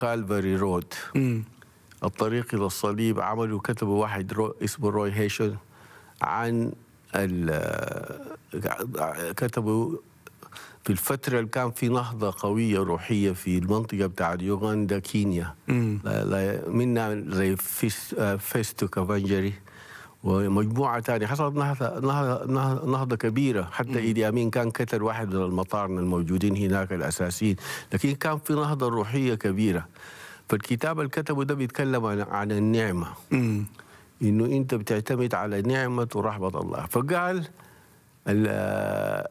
كالفاري رود مم. الطريق الى الصليب عملوا كتبوا واحد رو اسمه روي هيشن عن ال- كتبوا في الفترة اللي كان في نهضة قوية روحية في المنطقة بتاعت يوغندا كينيا مم. لا- لا- منها زي فيس آه، فيستو كافانجري ومجموعة تانية حصلت نهضة, نهضة, نهضة, نهضة كبيرة حتى إيدي أمين كان قتل واحد من المطارنة الموجودين هناك الأساسيين لكن كان في نهضة روحية كبيرة فالكتاب اللي كتبه ده بيتكلم عن, عن النعمة مم. انه انت بتعتمد على نعمه ورحمه الله فقال ال-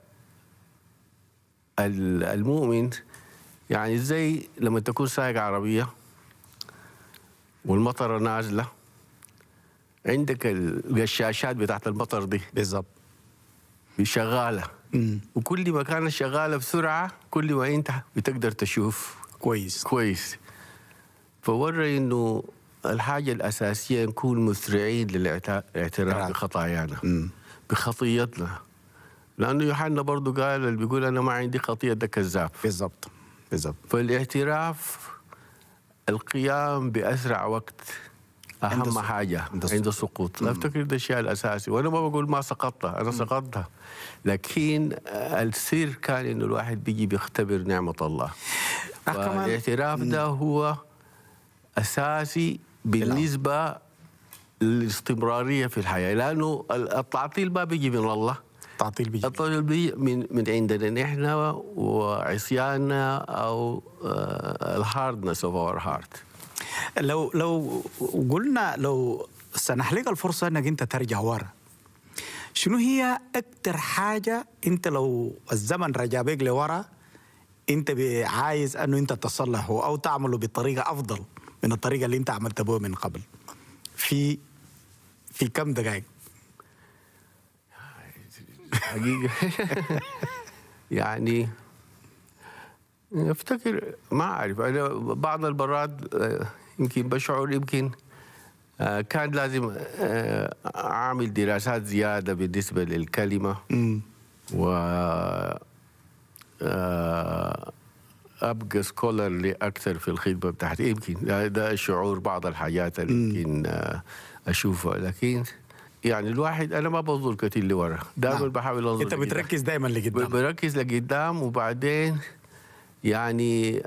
ال- المؤمن يعني زي لما تكون سايق عربيه والمطره نازله عندك القشاشات بتاعت المطر دي بالضبط شغاله مم. وكل ما كانت شغاله بسرعه كل ما انت بتقدر تشوف كويس كويس فورى انه الحاجه الاساسيه نكون مسرعين للاعتراف اعتراف. بخطايانا مم. بخطيتنا لانه يوحنا برضه قال اللي بيقول انا ما عندي خطيه ده كذاب بالضبط بالضبط فالاعتراف القيام باسرع وقت عند اهم السقوط. حاجه عند عند السقوط افتكر ده الشيء الاساسي وانا ما بقول ما سقطت انا سقطت لكن السر كان انه الواحد بيجي بيختبر نعمه الله آه، كمان- والاعتراف ده هو اساسي بالنسبه للاستمراريه في الحياه لانه التعطيل ما بيجي من الله تعطيل بيجي التعطيل بيجي من من عندنا نحن وعصياننا او الهاردنس اوف اور هارت لو لو قلنا لو سنحلق الفرصه انك انت ترجع ورا شنو هي اكثر حاجه انت لو الزمن رجع بيك لورا انت ب- عايز انه انت تصلحه او تعمله بطريقه افضل من الطريقه اللي انت عملت بها من قبل في في كم دقائق حقيقة يعني افتكر ما اعرف انا بعض المرات آه، يمكن بشعر يمكن آه، كان لازم آه، اعمل دراسات زياده بالنسبه للكلمه مم. و آه، ابقى سكولرلي اكثر في الخدمه بتاعتي يمكن ده, ده شعور بعض الحاجات اللي يمكن آه، اشوفها لكن يعني الواحد انا ما بنظر كثير لورا دائما نعم. بحاول انظر انت لقدام. بتركز دائما ب- لقدام بركز لقدام وبعدين يعني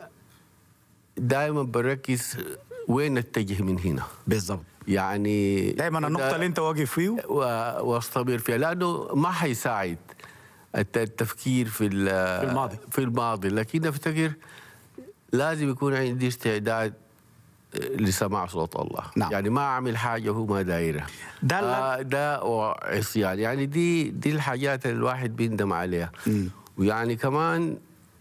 دائما بركز وين اتجه من هنا بالضبط يعني دائما النقطه ده- اللي انت واقف فيه و- واستمر فيها لانه ما حيساعد الت- التفكير في ال- في الماضي. في الماضي لكن افتكر لازم يكون عندي استعداد لسماع صوت الله نعم. يعني ما اعمل حاجه هو ما دايره ده اللي- آه ده وعصيان يعني دي دي الحاجات اللي الواحد بيندم عليها مم. ويعني كمان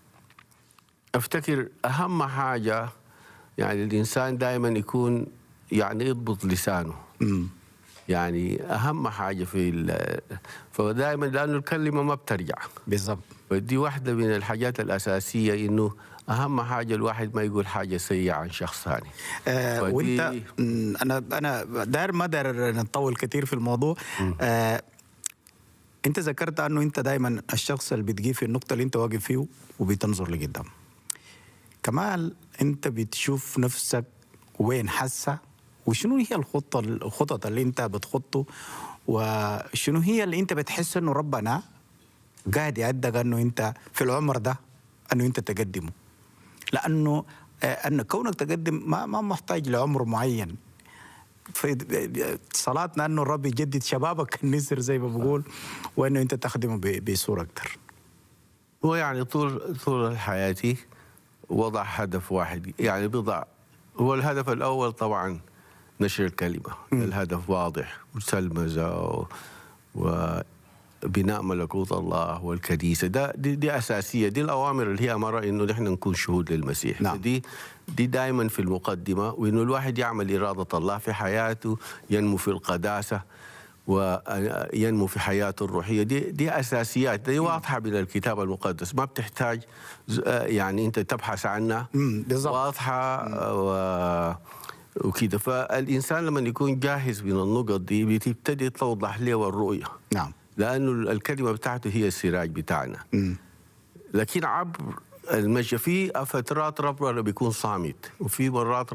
افتكر اهم حاجه يعني الانسان دائما يكون يعني يضبط لسانه مم. يعني اهم حاجه في ال- فدائما لانه الكلمه ما بترجع بالضبط فدي واحده من الحاجات الاساسيه انه اهم حاجه الواحد ما يقول حاجه سيئه عن شخص ثاني آه فدي- وانت مم، انا انا داير ما داير نطول كثير في الموضوع آه انت ذكرت انه انت دائما الشخص اللي بتجي في النقطه اللي انت واقف فيه وبتنظر لقدام كمال انت بتشوف نفسك وين حاسه وشنو هي الخطه الخطط اللي انت بتخطه وشنو هي اللي انت بتحس انه ربنا قاعد يعدك انه انت في العمر ده انه انت تقدمه لانه آه، ان كونك تقدم ما ما محتاج لعمر معين في صلاتنا انه الرب يجدد شبابك النسر زي ما بقول وانه انت تخدمه ب- بصوره اكثر هو يعني طول طول حياتي وضع هدف واحد يعني بضع هو الهدف الاول طبعا نشر الكلمه الهدف واضح مسلمزه و, وبناء ملكوت الله والكنيسه ده دي, دي اساسيه دي الاوامر اللي هي امر انه نحن نكون شهود للمسيح نعم. دي دي دائما في المقدمه وانه الواحد يعمل اراده الله في حياته ينمو في القداسه وينمو في حياته الروحيه دي دي اساسيات دي واضحه من الكتاب المقدس ما بتحتاج ز- آه، يعني انت تبحث عنها مم، بالضبط. واضحه آه، و وكده فالانسان لما يكون جاهز من النقط دي بتبتدي توضح له الرؤيه نعم لانه الكلمه بتاعته هي السراج بتاعنا مم. لكن عبر المشي في فترات ربنا بيكون صامت وفي مرات